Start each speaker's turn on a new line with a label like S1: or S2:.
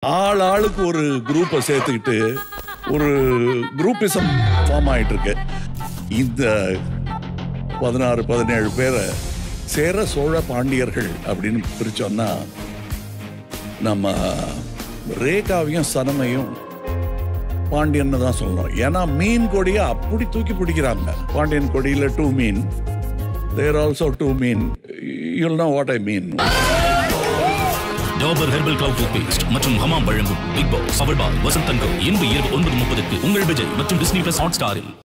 S1: ஆள் ஆளுக்கு ஒரு குரூப்பை சேர்த்துக்கிட்டு ஒரு குரூப்பிசம் ஃபார்ம் ஆயிட்டு இருக்கு இந்த பதினாறு பதினேழு பேரை சேர சோழ பாண்டியர்கள் அப்படின்னு பிரிச்சோம்னா நம்ம ரேகாவையும் சனமையும் பாண்டியன்னு தான் சொல்லணும் ஏன்னா மீன் கொடியை அப்படி தூக்கி பிடிக்கிறாங்க பாண்டியன் கொடியில to mean there also to mean you'll know what I mean
S2: Dabur herbal clove toothpaste மற்றும் ஹமாம் வழங்கும் பிக் பாஸ் அவள் பால் வசந்தங்கள் இன்று இரவு ஒன்பது முப்பதுக்கு உங்கள் விஜய் மற்றும் டிஸ்னி பிளஸ் ஹாட் ஸ்டாரில்